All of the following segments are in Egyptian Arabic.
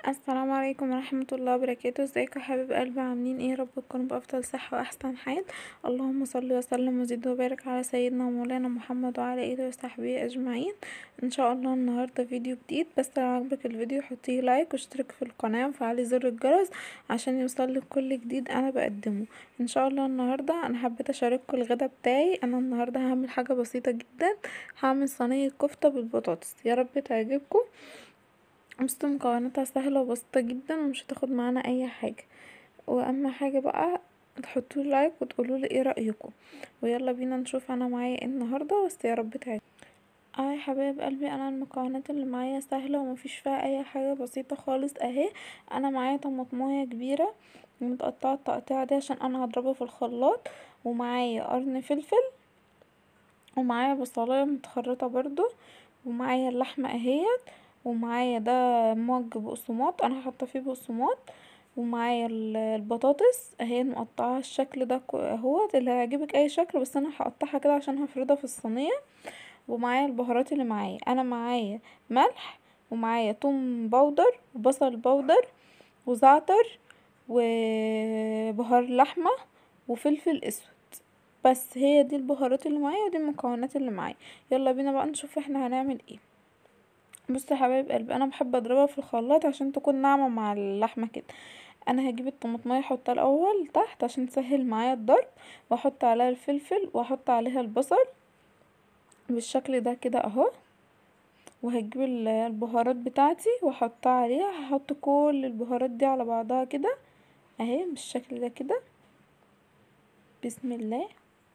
السلام عليكم ورحمة الله وبركاته ازيكم يا حبايب قلبي عاملين ايه رب تكونوا بأفضل صحة وأحسن حال اللهم صل وسلم وزد وبارك على سيدنا ومولانا محمد وعلى اله وصحبه أجمعين ان شاء الله النهاردة فيديو جديد بس لو عجبك الفيديو حطيه لايك واشترك في القناة وفعلي زر الجرس عشان يوصلك كل جديد انا بقدمه ان شاء الله النهاردة انا حبيت اشارككم الغدا بتاعي انا النهاردة هعمل حاجة بسيطة جدا هعمل صينية كفتة بالبطاطس يا رب تعجبكم بصوا مكوناتها سهلة وبسيطة جدا ومش هتاخد معانا اي حاجة واهم حاجة بقى تحطولي لايك وتقولولي ايه رأيكم ويلا بينا نشوف انا معايا ايه النهاردة بس يا رب تعجبكم اه يا حبايب قلبي انا المكونات اللي معايا سهلة ومفيش فيها اي حاجة بسيطة خالص اهي انا معايا طماطماية كبيرة متقطعة التقطيعة دي عشان انا هضربها في الخلاط ومعايا قرن فلفل ومعايا بصلاية متخرطة برضو ومعايا اللحمة اهيت ومعايا ده مج بقسماط انا حاطه فيه بقسماط ومعايا البطاطس اهي مقطعه الشكل ده اهوت اللي هيعجبك اي شكل بس انا هقطعها كده عشان هفردها في الصينيه ومعايا البهارات اللي معايا انا معايا ملح ومعايا توم بودر وبصل بودر وزعتر وبهار لحمه وفلفل اسود بس هي دي البهارات اللي معايا ودي المكونات اللي معايا يلا بينا بقى نشوف احنا هنعمل ايه بصوا يا حبايب قلبي انا بحب اضربها في الخلاط عشان تكون ناعمه مع اللحمه كده انا هجيب الطماطميه احطها الاول تحت عشان تسهل معايا الضرب واحط عليها الفلفل واحط عليها البصل بالشكل ده كده اهو وهجيب البهارات بتاعتي واحطها عليها هحط كل البهارات دي على بعضها كده اهي بالشكل ده كده بسم الله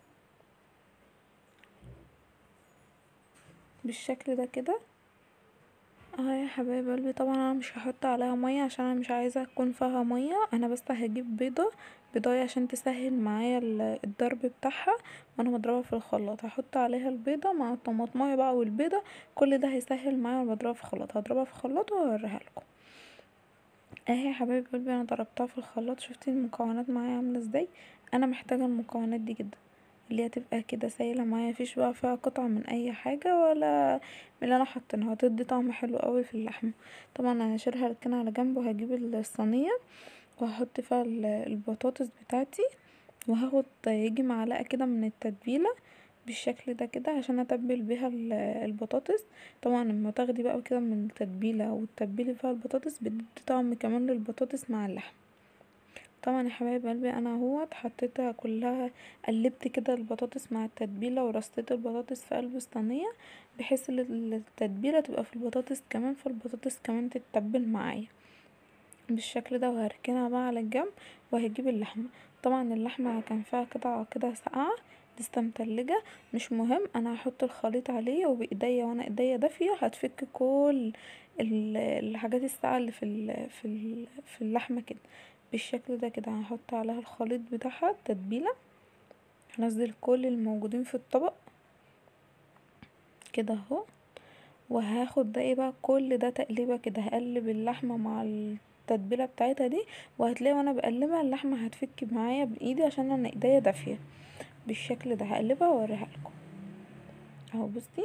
بالشكل ده كده اه يا حبايب قلبي طبعا انا مش هحط عليها ميه عشان انا مش عايزه تكون فيها ميه انا بس هجيب بيضه بيضايه عشان تسهل معايا الضرب بتاعها وانا مضربها في الخلاط هحط عليها البيضه مع الطماطمايه بقى والبيضه كل ده هيسهل معايا وانا بضربها في الخلاط هضربها في الخلاط وهوريها لكم اهي يا حبايب قلبي انا ضربتها في الخلاط شفتي المكونات معايا عامله ازاي انا محتاجه المكونات دي جدا اللي هي تبقى كده سايله معايا مفيش بقى فيها قطع من اي حاجه ولا من اللي انا حاطينها هتدي طعم حلو قوي في اللحمه طبعا انا هشيلها كده على جنب وهجيب الصينيه وهحط فيها البطاطس بتاعتي وهاخد يجي معلقه كده من التتبيله بالشكل ده كده عشان اتبل بيها البطاطس طبعا لما تاخدي بقى كده من التتبيله وتتبلي فيها البطاطس بتدي طعم كمان للبطاطس مع اللحم طبعا يا حبايب قلبي انا اهوت حطيتها كلها قلبت كده البطاطس مع التتبيله ورصيت البطاطس في قلب الصينيه بحيث التتبيله تبقى في البطاطس كمان فالبطاطس كمان تتبل معايا بالشكل ده وهركنها بقى على الجنب وهجيب اللحمه طبعا اللحمه كان فيها قطعه كده ساقعه لسه متلجه مش مهم انا هحط الخليط عليه وبايديا وانا ايديا دافيه هتفك كل الحاجات الساقعه اللي في في في اللحمه كده بالشكل ده كده هحط عليها الخليط بتاعها التتبيله هنزل كل الموجودين في الطبق كده اهو وهاخد ده ايه بقى كل ده تقليبه كده هقلب اللحمه مع التتبيله بتاعتها دي وهتلاقي وانا بقلبها اللحمه هتفك معايا بايدي عشان انا ايديا دافيه بالشكل ده هقلبها واوريها لكم اهو بصي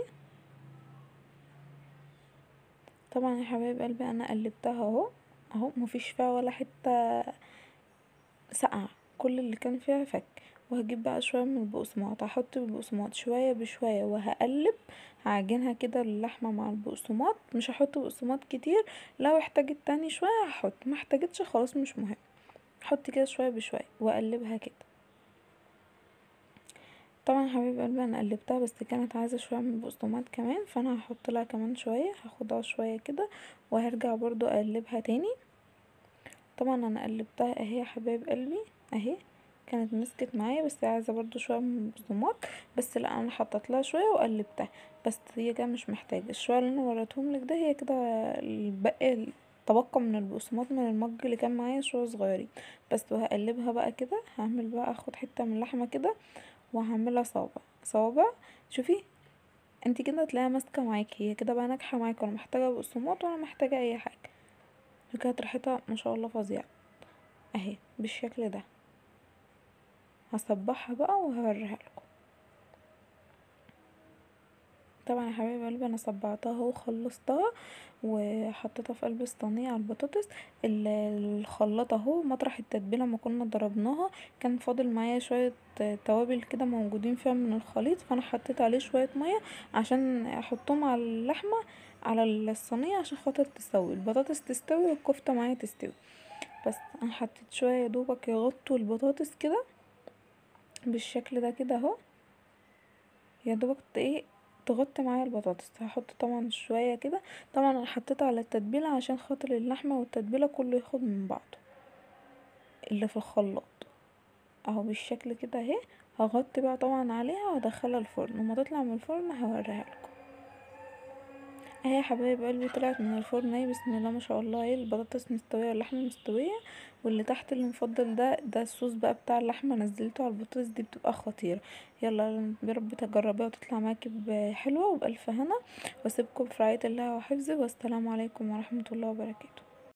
طبعا يا حبايب قلبي انا قلبتها اهو اهو مفيش فيها ولا حته ساقعه كل اللي كان فيها فك وهجيب بقى شويه من البقسماط هحط البقسماط شويه بشويه وهقلب هعجنها كده اللحمه مع البقسماط مش هحط بقسماط كتير لو احتاجت تاني شويه هحط ما احتاجتش خلاص مش مهم احط كده شويه بشويه واقلبها كده طبعا حبيب قلبي انا قلبتها بس كانت عايزه شويه من البقسماط كمان فانا هحط لها كمان شويه هاخدها شويه كده وهرجع برضو اقلبها تاني طبعا انا قلبتها اهي يا حبايب قلبي اهي كانت مسكت معايا بس عايزه برضو شويه من البقسماط بس لا انا حطيت لها شويه وقلبتها بس هي كده مش محتاجه الشويه اللي انا وريتهم لك ده هي كده الباقي تبقى من البقسماط من المج اللي كان معايا شويه صغيرين بس وهقلبها بقى كده هعمل بقى اخد حته من اللحمه كده وهعملها صوابع صوابع شوفي انت كده تلاقيها ماسكه معاكي هي كده بقى ناجحه معاكي ولا محتاجه بقسماط ولا محتاجه اي حاجه كانت ريحتها ما شاء الله فظيعه اهي بالشكل ده هصبحها بقى وهوريها لكم طبعا يا حبايب قلبي انا صبعتها اهو وخلصتها وحطيتها في قلب الصينية على البطاطس الخلاط اهو مطرح التتبيلة ما كنا ضربناها كان فاضل معايا شوية توابل كده موجودين فيها من الخليط فانا حطيت عليه شوية مية عشان احطهم على اللحمة على الصينية عشان خاطر تستوي البطاطس تستوي والكفتة معايا تستوي بس انا حطيت شوية يدوبك يغطوا البطاطس كده بالشكل ده كده اهو يدوبك ايه تغطي معايا البطاطس هحط طبعا شوية كده طبعا انا حطيتها على التتبيلة عشان خاطر اللحمة والتتبيلة كله ياخد من بعضه اللي في الخلاط اهو بالشكل كده اهي هغطي بقى طبعا عليها وادخلها الفرن وما تطلع من الفرن هوريها لكم اهي يا حبايب قلبي طلعت من الفرن اهي بسم الله ما شاء الله اهي البطاطس مستويه واللحمه مستويه واللي تحت اللي مفضل ده ده الصوص بقى بتاع اللحمه نزلته على البطاطس دي بتبقى خطيره يلا يا رب تجربيها وتطلع معاكي حلوه وبألف هنا واسيبكم في رعايه الله وحفظه والسلام عليكم ورحمه الله وبركاته